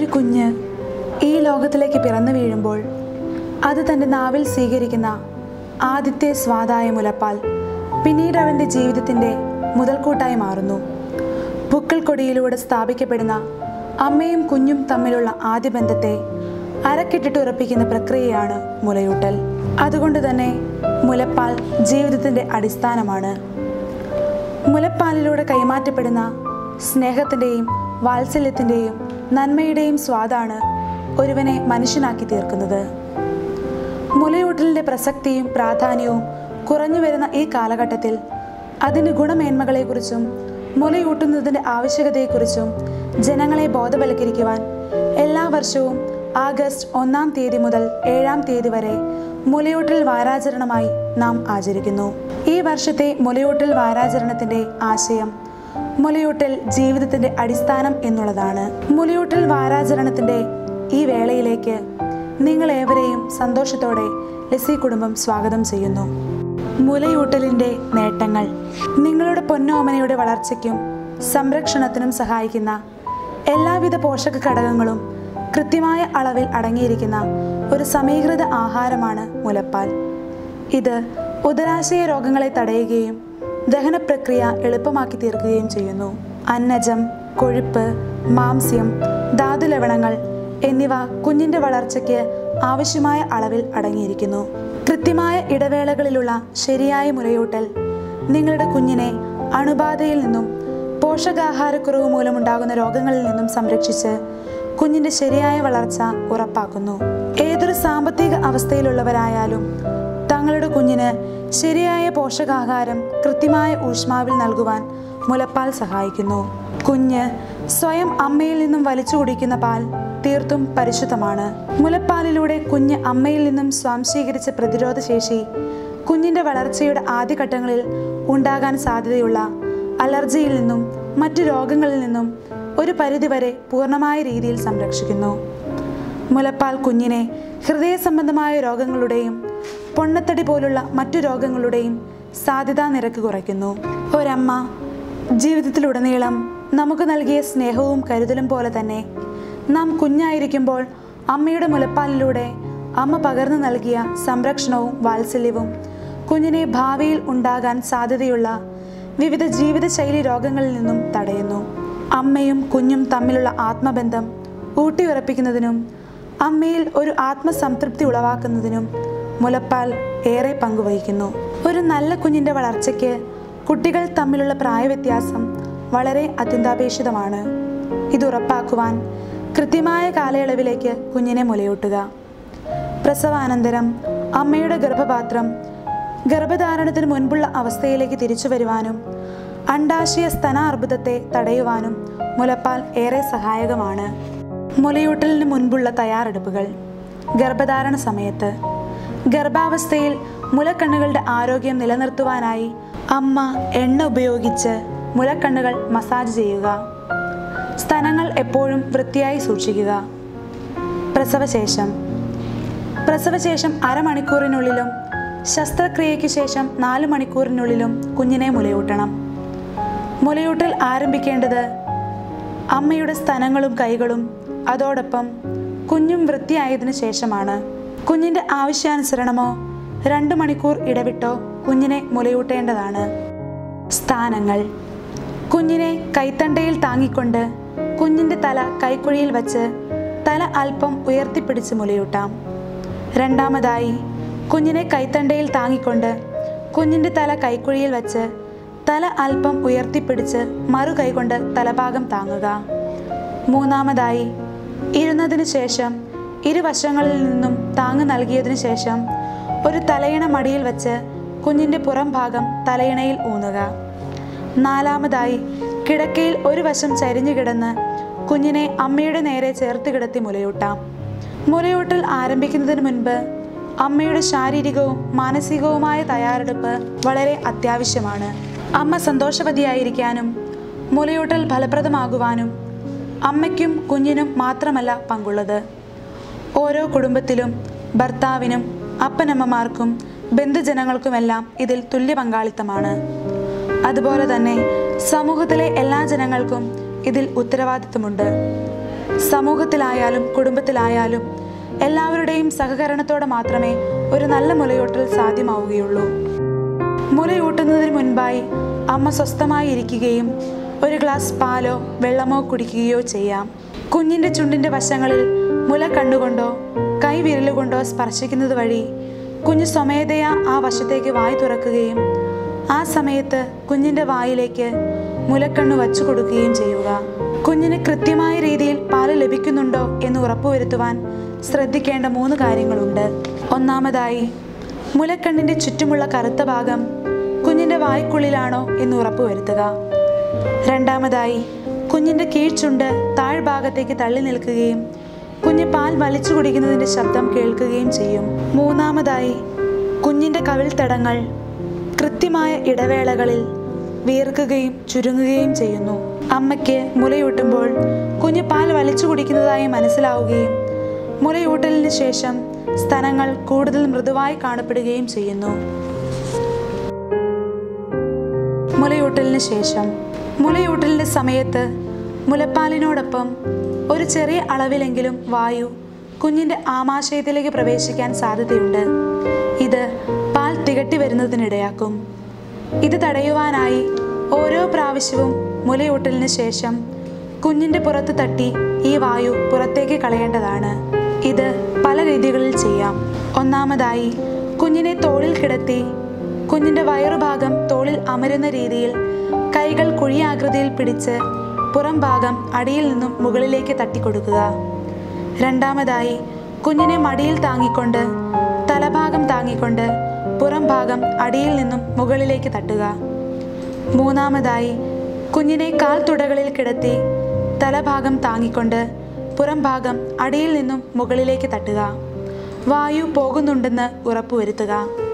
കുഞ്ഞ് ഈ ലോകത്തിലേക്ക് പിറന്നു വീഴുമ്പോൾ അത് തൻ്റെ നാവിൽ സ്വീകരിക്കുന്ന ആദ്യത്തെ സ്വാദായ മുലപ്പാൽ പിന്നീട് അവൻ്റെ ജീവിതത്തിൻ്റെ മുതൽക്കൂട്ടായി മാറുന്നു പുക്കൾ കൊടിയിലൂടെ സ്ഥാപിക്കപ്പെടുന്ന അമ്മയും കുഞ്ഞും തമ്മിലുള്ള ആദ്യ ബന്ധത്തെ അരക്കിട്ടിട്ട് ഉറപ്പിക്കുന്ന പ്രക്രിയയാണ് മുലയൂട്ടൽ അതുകൊണ്ട് തന്നെ മുലപ്പാൽ ജീവിതത്തിൻ്റെ അടിസ്ഥാനമാണ് മുലപ്പാലിലൂടെ കൈമാറ്റപ്പെടുന്ന സ്നേഹത്തിൻ്റെയും വാത്സല്യത്തിൻ്റെയും നന്മയുടെയും സ്വാദാണ് ഒരുവനെ മനുഷ്യനാക്കി തീർക്കുന്നത് മുലയൂട്ടലിൻ്റെ പ്രസക്തിയും പ്രാധാന്യവും കുറഞ്ഞു വരുന്ന ഈ കാലഘട്ടത്തിൽ അതിൻ്റെ ഗുണമേന്മകളെക്കുറിച്ചും മുലയൂട്ടുന്നതിൻ്റെ ആവശ്യകതയെക്കുറിച്ചും ജനങ്ങളെ ബോധവൽക്കരിക്കുവാൻ എല്ലാ വർഷവും ആഗസ്റ്റ് ഒന്നാം തീയതി മുതൽ ഏഴാം തീയതി വരെ മുലയൂട്ടൽ വാരാചരണമായി നാം ആചരിക്കുന്നു ഈ വർഷത്തെ മുലയൂട്ടൽ വാരാചരണത്തിൻ്റെ ആശയം മുലയൂട്ടൽ ജീവിതത്തിൻ്റെ അടിസ്ഥാനം എന്നുള്ളതാണ് മുലയൂട്ടൽ വാരാചരണത്തിൻ്റെ ഈ വേളയിലേക്ക് നിങ്ങളേവരെയും സന്തോഷത്തോടെ ലസി കുടുംബം സ്വാഗതം ചെയ്യുന്നു മുലയൂട്ടലിൻ്റെ നേട്ടങ്ങൾ നിങ്ങളുടെ പൊന്നോമനയുടെ വളർച്ചയ്ക്കും സംരക്ഷണത്തിനും സഹായിക്കുന്ന എല്ലാവിധ പോഷക ഘടകങ്ങളും കൃത്യമായ അളവിൽ അടങ്ങിയിരിക്കുന്ന ഒരു സമീകൃത ആഹാരമാണ് മുലപ്പാൽ ഇത് ഉദരാശയ രോഗങ്ങളെ തടയുകയും ദഹനപ്രക്രിയ എളുപ്പമാക്കി തീർക്കുകയും ചെയ്യുന്നു അന്നജം കൊഴുപ്പ് മാംസ്യം ധാതുലവണങ്ങൾ എന്നിവ കുഞ്ഞിൻ്റെ വളർച്ചയ്ക്ക് ആവശ്യമായ അളവിൽ അടങ്ങിയിരിക്കുന്നു കൃത്യമായ ഇടവേളകളിലുള്ള ശരിയായ മുലയൂട്ടൽ നിങ്ങളുടെ കുഞ്ഞിനെ അണുബാധയിൽ നിന്നും പോഷകാഹാരക്കുറവ് മൂലമുണ്ടാകുന്ന രോഗങ്ങളിൽ നിന്നും സംരക്ഷിച്ച് കുഞ്ഞിന്റെ ശരിയായ വളർച്ച ഉറപ്പാക്കുന്നു ഏതൊരു സാമ്പത്തിക അവസ്ഥയിലുള്ളവരായാലും തങ്ങളുടെ കുഞ്ഞിന് ശരിയായ പോഷകാഹാരം കൃത്യമായ ഊഷ്മാവിൽ നൽകുവാൻ മുലപ്പാൽ സഹായിക്കുന്നു കുഞ്ഞ് സ്വയം അമ്മയിൽ നിന്നും വലിച്ചു കുടിക്കുന്ന പാൽ തീർത്തും പരിശുദ്ധമാണ് മുലപ്പാലിലൂടെ കുഞ്ഞ് അമ്മയിൽ നിന്നും സ്വാംശീകരിച്ച പ്രതിരോധ ശേഷി കുഞ്ഞിന്റെ വളർച്ചയുടെ ആദ്യഘട്ടങ്ങളിൽ ഉണ്ടാകാൻ സാധ്യതയുള്ള അലർജിയിൽ നിന്നും മറ്റു രോഗങ്ങളിൽ നിന്നും ഒരു പരിധിവരെ പൂർണ്ണമായ രീതിയിൽ സംരക്ഷിക്കുന്നു മുലപ്പാൽ കുഞ്ഞിനെ ഹൃദയ സംബന്ധമായ രോഗങ്ങളുടെയും പൊണ്ണത്തടി പോലുള്ള മറ്റു രോഗങ്ങളുടെയും സാധ്യതാ നിരക്ക് കുറയ്ക്കുന്നു ഒരമ്മ ജീവിതത്തിലുടനീളം നമുക്ക് നൽകിയ സ്നേഹവും കരുതലും പോലെ തന്നെ നാം കുഞ്ഞായിരിക്കുമ്പോൾ അമ്മയുടെ മുലപ്പാലിലൂടെ അമ്മ പകർന്നു നൽകിയ സംരക്ഷണവും വാത്സല്യവും കുഞ്ഞിനെ ഭാവിയിൽ ഉണ്ടാകാൻ സാധ്യതയുള്ള വിവിധ ജീവിതശൈലി രോഗങ്ങളിൽ നിന്നും തടയുന്നു അമ്മയും കുഞ്ഞും തമ്മിലുള്ള ആത്മബന്ധം ഊട്ടിയുറപ്പിക്കുന്നതിനും അമ്മയിൽ ഒരു ആത്മസംതൃപ്തി ഉളവാക്കുന്നതിനും മുലപ്പാൽ ഏറെ പങ്കുവഹിക്കുന്നു ഒരു നല്ല കുഞ്ഞിൻ്റെ വളർച്ചയ്ക്ക് കുട്ടികൾ തമ്മിലുള്ള പ്രായവ്യത്യാസം വളരെ അത്യന്താപേക്ഷിതമാണ് ഇത് ഉറപ്പാക്കുവാൻ കൃത്യമായ കാലയളവിലേക്ക് കുഞ്ഞിനെ മുലയൂട്ടുക പ്രസവാനന്തരം അമ്മയുടെ ഗർഭപാത്രം ഗർഭധാരണത്തിന് മുൻപുള്ള അവസ്ഥയിലേക്ക് തിരിച്ചു വരുവാനും അണ്ടാശയ സ്തനാർബുദത്തെ തടയുവാനും മുലപ്പാൽ ഏറെ സഹായകമാണ് മുലയൂട്ടലിന് മുൻപുള്ള തയ്യാറെടുപ്പുകൾ ഗർഭധാരണ സമയത്ത് ഗർഭാവസ്ഥയിൽ മുലക്കണ്ണുകളുടെ ആരോഗ്യം നിലനിർത്തുവാനായി അമ്മ എണ്ണ ഉപയോഗിച്ച് മുലക്കണ്ണുകൾ മസാജ് ചെയ്യുക സ്തനങ്ങൾ എപ്പോഴും വൃത്തിയായി സൂക്ഷിക്കുക പ്രസവശേഷം പ്രസവശേഷം അരമണിക്കൂറിനുള്ളിലും ശസ്ത്രക്രിയയ്ക്ക് ശേഷം നാല് മണിക്കൂറിനുള്ളിലും കുഞ്ഞിനെ മുലയൂട്ടണം മുലയൂട്ടൽ ആരംഭിക്കേണ്ടത് അമ്മയുടെ സ്തനങ്ങളും കൈകളും അതോടൊപ്പം കുഞ്ഞും വൃത്തിയായതിനു ശേഷമാണ് കുഞ്ഞിൻ്റെ ആവശ്യാനുസരണമോ രണ്ട് മണിക്കൂർ ഇടവിട്ടോ കുഞ്ഞിനെ മുലയൂട്ടേണ്ടതാണ് സ്ഥാനങ്ങൾ കുഞ്ഞിനെ കൈത്തണ്ടയിൽ താങ്ങിക്കൊണ്ട് കുഞ്ഞിൻ്റെ തല കൈക്കുഴിയിൽ വച്ച് തല അല്പം ഉയർത്തിപ്പിടിച്ച് മുലയൂട്ടാം രണ്ടാമതായി കുഞ്ഞിനെ കൈത്തണ്ടയിൽ താങ്ങിക്കൊണ്ട് കുഞ്ഞിൻ്റെ തല കൈക്കുഴിയിൽ വച്ച് തല അല്പം ഉയർത്തിപ്പിടിച്ച് മറു കൈകൊണ്ട് തലഭാഗം താങ്ങുക മൂന്നാമതായി ഇരുന്നതിനു ശേഷം ഇരുവശങ്ങളിൽ നിന്നും താങ്ങ് നൽകിയതിനു ശേഷം ഒരു തലയിണ മടിയിൽ വച്ച് കുഞ്ഞിൻ്റെ പുറം ഭാഗം തലയിണയിൽ ഊന്നുക നാലാമതായി കിടക്കയിൽ ഒരു വശം ചരിഞ്ഞു കിടന്ന് കുഞ്ഞിനെ അമ്മയുടെ നേരെ ചേർത്ത് കിടത്തി മുലയൂട്ടാം മുലയൂട്ടൽ ആരംഭിക്കുന്നതിന് മുൻപ് അമ്മയുടെ ശാരീരികവും മാനസികവുമായ തയ്യാറെടുപ്പ് വളരെ അത്യാവശ്യമാണ് അമ്മ സന്തോഷവതിയായിരിക്കാനും മുലയൂട്ടൽ ഫലപ്രദമാകുവാനും അമ്മയ്ക്കും കുഞ്ഞിനും മാത്രമല്ല പങ്കുള്ളത് ഓരോ കുടുംബത്തിലും ഭർത്താവിനും അപ്പനമ്മമാർക്കും ബന്ധുജനങ്ങൾക്കുമെല്ലാം ഇതിൽ തുല്യ പങ്കാളിത്തമാണ് അതുപോലെ തന്നെ സമൂഹത്തിലെ എല്ലാ ജനങ്ങൾക്കും ഇതിൽ ഉത്തരവാദിത്തമുണ്ട് സമൂഹത്തിലായാലും കുടുംബത്തിലായാലും എല്ലാവരുടെയും സഹകരണത്തോടെ മാത്രമേ ഒരു നല്ല മുലയൂട്ടൽ സാധ്യമാവുകയുള്ളൂ മുലയൂട്ടുന്നതിന് മുൻപായി അമ്മ സ്വസ്ഥമായി ഇരിക്കുകയും ഒരു ഗ്ലാസ് പാലോ വെള്ളമോ കുടിക്കുകയോ ചെയ്യാം കുഞ്ഞിൻ്റെ ചുണ്ടിൻ്റെ വശങ്ങളിൽ മുല കണ്ണുകൊണ്ടോ കൈ വിരലുകൊണ്ടോ സ്പർശിക്കുന്നത് വഴി കുഞ്ഞ് സ്വമേധയാ ആ വശത്തേക്ക് വായി തുറക്കുകയും ആ സമയത്ത് കുഞ്ഞിൻ്റെ വായിലേക്ക് മുലക്കണ്ണു വച്ചു കൊടുക്കുകയും ചെയ്യുക കുഞ്ഞിന് കൃത്യമായ രീതിയിൽ പാല് ലഭിക്കുന്നുണ്ടോ എന്ന് ഉറപ്പുവരുത്തുവാൻ ശ്രദ്ധിക്കേണ്ട മൂന്ന് കാര്യങ്ങളുണ്ട് ഒന്നാമതായി മുലക്കണ്ണിൻ്റെ ചുറ്റുമുള്ള കറുത്ത ഭാഗം കുഞ്ഞിൻ്റെ വായ്ക്കുള്ളിലാണോ എന്ന് ഉറപ്പുവരുത്തുക രണ്ടാമതായി കുഞ്ഞിൻ്റെ കീഴ്ചുണ്ട് താഴ്ഭാഗത്തേക്ക് തള്ളി നിൽക്കുകയും കുഞ്ഞ് പാൽ വലിച്ചു കുടിക്കുന്നതിൻ്റെ ശബ്ദം കേൾക്കുകയും ചെയ്യും മൂന്നാമതായി കുഞ്ഞിൻ്റെ കവിൾത്തടങ്ങൾ കൃത്യമായ ഇടവേളകളിൽ വീർക്കുകയും ചുരുങ്ങുകയും ചെയ്യുന്നു അമ്മയ്ക്ക് മുലയൂട്ടുമ്പോൾ കുഞ്ഞ് പാൽ വലിച്ചു കുടിക്കുന്നതായി മനസ്സിലാവുകയും മുലയൂട്ടലിന് ശേഷം സ്തനങ്ങൾ കൂടുതൽ മൃദുവായി കാണപ്പെടുകയും ചെയ്യുന്നു മുലയൂട്ടലിന് ശേഷം മുലയൂട്ടലിൻ്റെ സമയത്ത് മുലപ്പാലിനോടൊപ്പം ഒരു ചെറിയ അളവിലെങ്കിലും വായു കുഞ്ഞിൻ്റെ ആമാശയത്തിലേക്ക് പ്രവേശിക്കാൻ സാധ്യതയുണ്ട് ഇത് പാൽ തികട്ടി വരുന്നതിനിടയാക്കും ഇത് തടയുവാനായി ഓരോ പ്രാവശ്യവും മുലയൂട്ടലിന് ശേഷം കുഞ്ഞിൻ്റെ പുറത്ത് തട്ടി ഈ വായു പുറത്തേക്ക് കളയേണ്ടതാണ് ഇത് പല രീതികളിൽ ചെയ്യാം ഒന്നാമതായി കുഞ്ഞിനെ തോളിൽ കിടത്തി കുഞ്ഞിൻ്റെ വയറുഭാഗം തോളിൽ അമരുന്ന രീതിയിൽ കൈകൾ കുഴിയാകൃതിയിൽ പിടിച്ച് പുറം ഭാഗം അടിയിൽ നിന്നും മുകളിലേക്ക് തട്ടിക്കൊടുക്കുക രണ്ടാമതായി കുഞ്ഞിനെ മടിയിൽ താങ്ങിക്കൊണ്ട് തലഭാഗം താങ്ങിക്കൊണ്ട് പുറം ഭാഗം അടിയിൽ നിന്നും മുകളിലേക്ക് തട്ടുക മൂന്നാമതായി കുഞ്ഞിനെ കാൽ തുടകളിൽ കിടത്തി തലഭാഗം താങ്ങിക്കൊണ്ട് പുറം ഭാഗം അടിയിൽ നിന്നും മുകളിലേക്ക് തട്ടുക വായു പോകുന്നുണ്ടെന്ന് ഉറപ്പുവരുത്തുക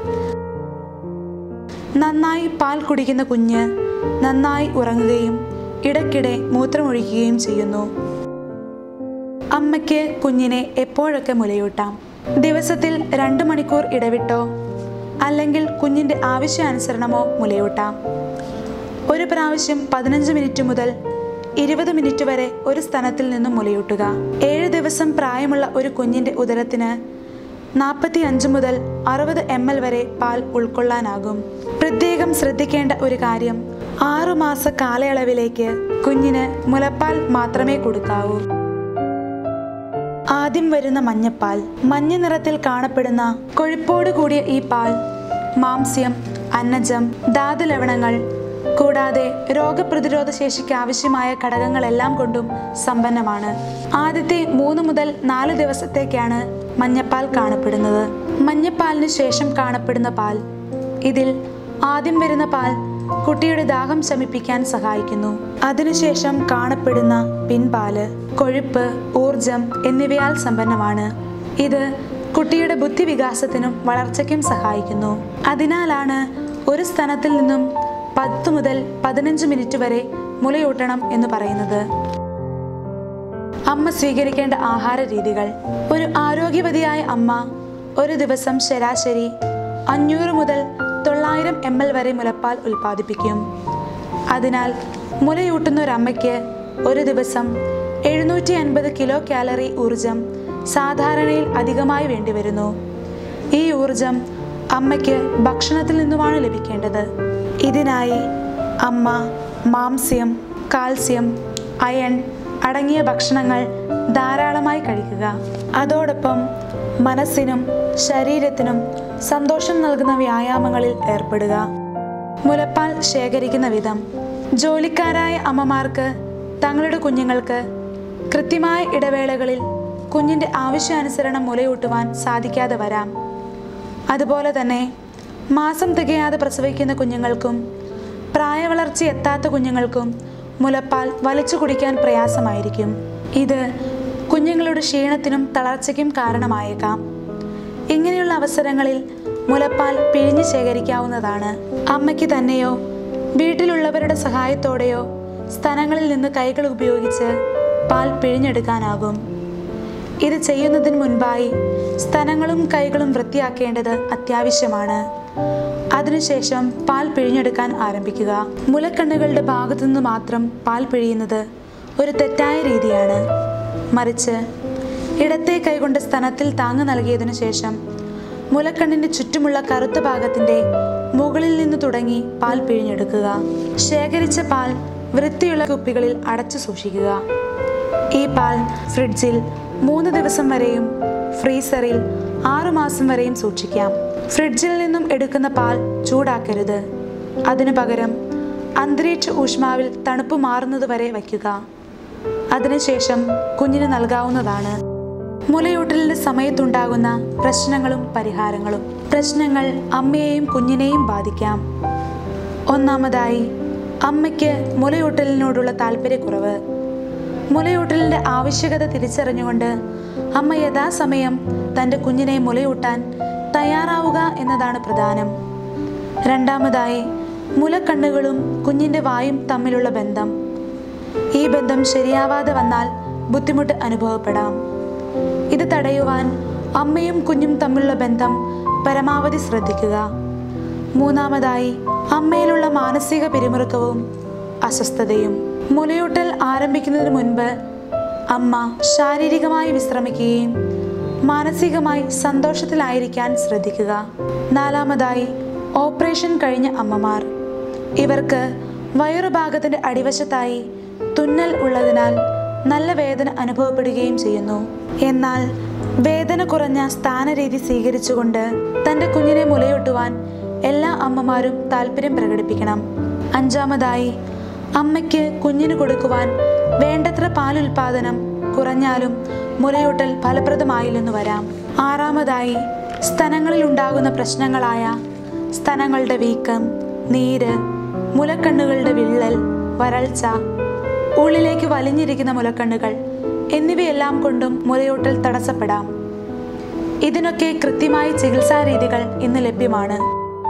നന്നായി പാൽ കുടിക്കുന്ന കുഞ്ഞ് നന്നായി ഉറങ്ങുകയും ഇടയ്ക്കിടെ മൂത്രമൊഴിക്കുകയും ചെയ്യുന്നു അമ്മയ്ക്ക് കുഞ്ഞിനെ എപ്പോഴൊക്കെ മുലയൂട്ടാം ദിവസത്തിൽ രണ്ട് മണിക്കൂർ ഇടവിട്ടോ അല്ലെങ്കിൽ കുഞ്ഞിൻ്റെ ആവശ്യാനുസരണമോ മുലയൂട്ടാം ഒരു പ്രാവശ്യം പതിനഞ്ച് മിനിറ്റ് മുതൽ ഇരുപത് മിനിറ്റ് വരെ ഒരു സ്ഥലത്തിൽ നിന്നും മുലയൂട്ടുക ഏഴ് ദിവസം പ്രായമുള്ള ഒരു കുഞ്ഞിൻ്റെ ഉദരത്തിന് നാൽപ്പത്തി അഞ്ച് മുതൽ അറുപത് എം എൽ വരെ പാൽ ഉൾക്കൊള്ളാനാകും പ്രത്യേകം ശ്രദ്ധിക്കേണ്ട ഒരു കാര്യം ആറു മാസ കാലയളവിലേക്ക് കുഞ്ഞിന് മുലപ്പാൽ മാത്രമേ കൊടുക്കാവൂ ആദ്യം വരുന്ന മഞ്ഞപ്പാൽ മഞ്ഞ നിറത്തിൽ കാണപ്പെടുന്ന കൊഴുപ്പോട് കൂടിയ ഈ പാൽ മാംസ്യം അന്നജം ധാതുലവണങ്ങൾ കൂടാതെ രോഗപ്രതിരോധ ശേഷിക്ക് ആവശ്യമായ ഘടകങ്ങളെല്ലാം കൊണ്ടും സമ്പന്നമാണ് ആദ്യത്തെ മൂന്ന് മുതൽ നാല് ദിവസത്തേക്കാണ് മഞ്ഞപ്പാൽ കാണപ്പെടുന്നത് മഞ്ഞപ്പാലിന് ശേഷം കാണപ്പെടുന്ന പാൽ ഇതിൽ ആദ്യം വരുന്ന പാൽ കുട്ടിയുടെ ദാഹം ശമിപ്പിക്കാൻ സഹായിക്കുന്നു അതിനുശേഷം കാണപ്പെടുന്ന പിൻപാല് കൊഴുപ്പ് ഊർജം എന്നിവയാൽ സമ്പന്നമാണ് ഇത് കുട്ടിയുടെ ബുദ്ധിവികാസത്തിനും വളർച്ചയ്ക്കും സഹായിക്കുന്നു അതിനാലാണ് ഒരു സ്ഥാനത്തിൽ നിന്നും പത്ത് മുതൽ പതിനഞ്ച് മിനിറ്റ് വരെ മുലയൂട്ടണം എന്ന് പറയുന്നത് അമ്മ സ്വീകരിക്കേണ്ട ആഹാര രീതികൾ ഒരു ആരോഗ്യവതിയായ അമ്മ ഒരു ദിവസം ശരാശരി അഞ്ഞൂറ് മുതൽ തൊള്ളായിരം എം എൽ വരെ മുലപ്പാൽ ഉൽപ്പാദിപ്പിക്കും അതിനാൽ മുലയൂട്ടുന്ന ഒരു അമ്മയ്ക്ക് ഒരു ദിവസം എഴുന്നൂറ്റി അൻപത് കിലോ കാലറി ഊർജം സാധാരണയിൽ അധികമായി വേണ്ടിവരുന്നു ഈ ഊർജം അമ്മയ്ക്ക് ഭക്ഷണത്തിൽ നിന്നുമാണ് ലഭിക്കേണ്ടത് ഇതിനായി അമ്മ മാംസ്യം കാൽസ്യം അയൺ അടങ്ങിയ ഭക്ഷണങ്ങൾ ധാരാളമായി കഴിക്കുക അതോടൊപ്പം മനസ്സിനും ശരീരത്തിനും സന്തോഷം നൽകുന്ന വ്യായാമങ്ങളിൽ ഏർപ്പെടുക മുലപ്പാൽ ശേഖരിക്കുന്ന വിധം ജോലിക്കാരായ അമ്മമാർക്ക് തങ്ങളുടെ കുഞ്ഞുങ്ങൾക്ക് കൃത്യമായ ഇടവേളകളിൽ കുഞ്ഞിൻ്റെ ആവശ്യാനുസരണം മുലയൂട്ടുവാൻ സാധിക്കാതെ വരാം അതുപോലെ തന്നെ മാസം തികയാതെ പ്രസവിക്കുന്ന കുഞ്ഞുങ്ങൾക്കും പ്രായവളർച്ച എത്താത്ത കുഞ്ഞുങ്ങൾക്കും മുലപ്പാൽ വലിച്ചു കുടിക്കാൻ പ്രയാസമായിരിക്കും ഇത് കുഞ്ഞുങ്ങളുടെ ക്ഷീണത്തിനും തളർച്ചയ്ക്കും കാരണമായേക്കാം ഇങ്ങനെയുള്ള അവസരങ്ങളിൽ മുലപ്പാൽ പിഴിഞ്ഞ് ശേഖരിക്കാവുന്നതാണ് അമ്മയ്ക്ക് തന്നെയോ വീട്ടിലുള്ളവരുടെ സഹായത്തോടെയോ സ്ഥലങ്ങളിൽ നിന്ന് കൈകൾ ഉപയോഗിച്ച് പാൽ പിഴിഞ്ഞെടുക്കാനാകും ഇത് ചെയ്യുന്നതിന് മുൻപായി സ്ഥലങ്ങളും കൈകളും വൃത്തിയാക്കേണ്ടത് അത്യാവശ്യമാണ് അതിനുശേഷം പാൽ പിഴിഞ്ഞെടുക്കാൻ ആരംഭിക്കുക മുലക്കണ്ണുകളുടെ ഭാഗത്തു നിന്ന് മാത്രം പാൽ പിഴിയുന്നത് ഒരു തെറ്റായ രീതിയാണ് മറിച്ച് ഇടത്തെ കൈകൊണ്ട് സ്തനത്തിൽ താങ്ങു നൽകിയതിനു ശേഷം മുലക്കണ്ണിന്റെ ചുറ്റുമുള്ള കറുത്ത ഭാഗത്തിന്റെ മുകളിൽ നിന്ന് തുടങ്ങി പാൽ പിഴിഞ്ഞെടുക്കുക ശേഖരിച്ച പാൽ വൃത്തിയുള്ള കുപ്പികളിൽ അടച്ചു സൂക്ഷിക്കുക ഈ പാൽ ഫ്രിഡ്ജിൽ മൂന്ന് ദിവസം വരെയും ഫ്രീസറിൽ ആറു മാസം വരെയും സൂക്ഷിക്കാം ഫ്രിഡ്ജിൽ നിന്നും എടുക്കുന്ന പാൽ ചൂടാക്കരുത് അതിനു പകരം അന്തരീക്ഷ ഊഷ്മാവിൽ തണുപ്പ് മാറുന്നത് വരെ വയ്ക്കുക അതിനുശേഷം കുഞ്ഞിന് നൽകാവുന്നതാണ് മുലയൂട്ടലിന്റെ സമയത്തുണ്ടാകുന്ന പ്രശ്നങ്ങളും പരിഹാരങ്ങളും പ്രശ്നങ്ങൾ അമ്മയെയും കുഞ്ഞിനെയും ബാധിക്കാം ഒന്നാമതായി അമ്മയ്ക്ക് മുലയൂട്ടലിനോടുള്ള താല്പര്യക്കുറവ് മുലയൂട്ടലിന്റെ ആവശ്യകത തിരിച്ചറിഞ്ഞുകൊണ്ട് അമ്മ യഥാസമയം തൻ്റെ കുഞ്ഞിനെ മുലയൂട്ടാൻ തയ്യാറാവുക എന്നതാണ് പ്രധാനം രണ്ടാമതായി മുലക്കണ്ണുകളും കുഞ്ഞിൻ്റെ വായും തമ്മിലുള്ള ബന്ധം ഈ ബന്ധം ശരിയാവാതെ വന്നാൽ ബുദ്ധിമുട്ട് അനുഭവപ്പെടാം ഇത് തടയുവാൻ അമ്മയും കുഞ്ഞും തമ്മിലുള്ള ബന്ധം പരമാവധി ശ്രദ്ധിക്കുക മൂന്നാമതായി അമ്മയിലുള്ള മാനസിക പിരിമുറുക്കവും അസ്വസ്ഥതയും മുലയൂട്ടൽ ആരംഭിക്കുന്നതിന് മുൻപ് അമ്മ ശാരീരികമായി വിശ്രമിക്കുകയും മാനസികമായി സന്തോഷത്തിലായിരിക്കാൻ ശ്രദ്ധിക്കുക നാലാമതായി ഓപ്പറേഷൻ കഴിഞ്ഞ അമ്മമാർ ഇവർക്ക് വയറുഭാഗത്തിന്റെ അടിവശത്തായി തുന്നൽ ഉള്ളതിനാൽ നല്ല വേദന അനുഭവപ്പെടുകയും ചെയ്യുന്നു എന്നാൽ വേദന കുറഞ്ഞ സ്ഥാനരീതി സ്വീകരിച്ചുകൊണ്ട് തൻ്റെ കുഞ്ഞിനെ മുലയൂട്ടുവാൻ എല്ലാ അമ്മമാരും താല്പര്യം പ്രകടിപ്പിക്കണം അഞ്ചാമതായി അമ്മയ്ക്ക് കുഞ്ഞിന് കൊടുക്കുവാൻ വേണ്ടത്ര പാലുൽപാദനം കുറഞ്ഞാലും മുലയൂട്ടൽ ഫലപ്രദമായില്ലെന്ന് വരാം ആറാമതായി സ്തനങ്ങളിൽ ഉണ്ടാകുന്ന പ്രശ്നങ്ങളായ സ്തനങ്ങളുടെ വീക്കം നീര് മുലക്കണ്ണുകളുടെ വിള്ളൽ വരൾച്ച ഉള്ളിലേക്ക് വലിഞ്ഞിരിക്കുന്ന മുലക്കണ്ണുകൾ എന്നിവയെല്ലാം കൊണ്ടും മുലയൂട്ടൽ തടസ്സപ്പെടാം ഇതിനൊക്കെ കൃത്യമായ ചികിത്സാ രീതികൾ ഇന്ന് ലഭ്യമാണ്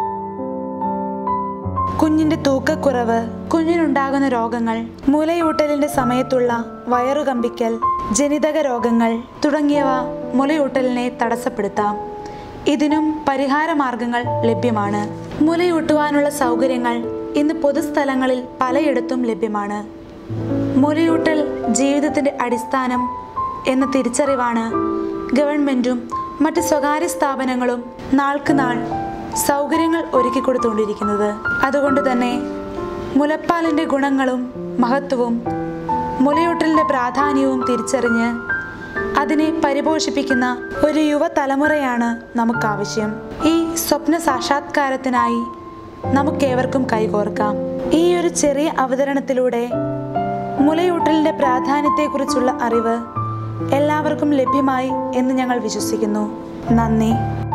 കുഞ്ഞിന്റെ തൂക്കക്കുറവ് കുഞ്ഞിനുണ്ടാകുന്ന രോഗങ്ങൾ മുലയൂട്ടലിന്റെ സമയത്തുള്ള വയറുകമ്പിക്കൽ ജനിതക രോഗങ്ങൾ തുടങ്ങിയവ മുലയൂട്ടലിനെ തടസ്സപ്പെടുത്താം ഇതിനും പരിഹാര മാർഗങ്ങൾ ലഭ്യമാണ് മുലയൂട്ടുവാനുള്ള സൗകര്യങ്ങൾ ഇന്ന് പൊതുസ്ഥലങ്ങളിൽ പലയിടത്തും ലഭ്യമാണ് മുലയൂട്ടൽ ജീവിതത്തിന്റെ അടിസ്ഥാനം എന്ന തിരിച്ചറിവാണ് ഗവൺമെന്റും മറ്റ് സ്വകാര്യ സ്ഥാപനങ്ങളും നാൾക്ക് നാൾ സൗകര്യങ്ങൾ ഒരുക്കി കൊടുത്തുകൊണ്ടിരിക്കുന്നത് അതുകൊണ്ട് തന്നെ മുലപ്പാലിന്റെ ഗുണങ്ങളും മഹത്വവും മുലയൂട്ടലിന്റെ പ്രാധാന്യവും തിരിച്ചറിഞ്ഞ് അതിനെ പരിപോഷിപ്പിക്കുന്ന ഒരു യുവതലമുറയാണ് നമുക്കാവശ്യം ഈ സ്വപ്ന സാക്ഷാത്കാരത്തിനായി നമുക്കേവർക്കും കൈകോർക്കാം ഈ ഒരു ചെറിയ അവതരണത്തിലൂടെ മുലയൂട്ടലിന്റെ പ്രാധാന്യത്തെക്കുറിച്ചുള്ള അറിവ് എല്ലാവർക്കും ലഭ്യമായി എന്ന് ഞങ്ങൾ വിശ്വസിക്കുന്നു നന്ദി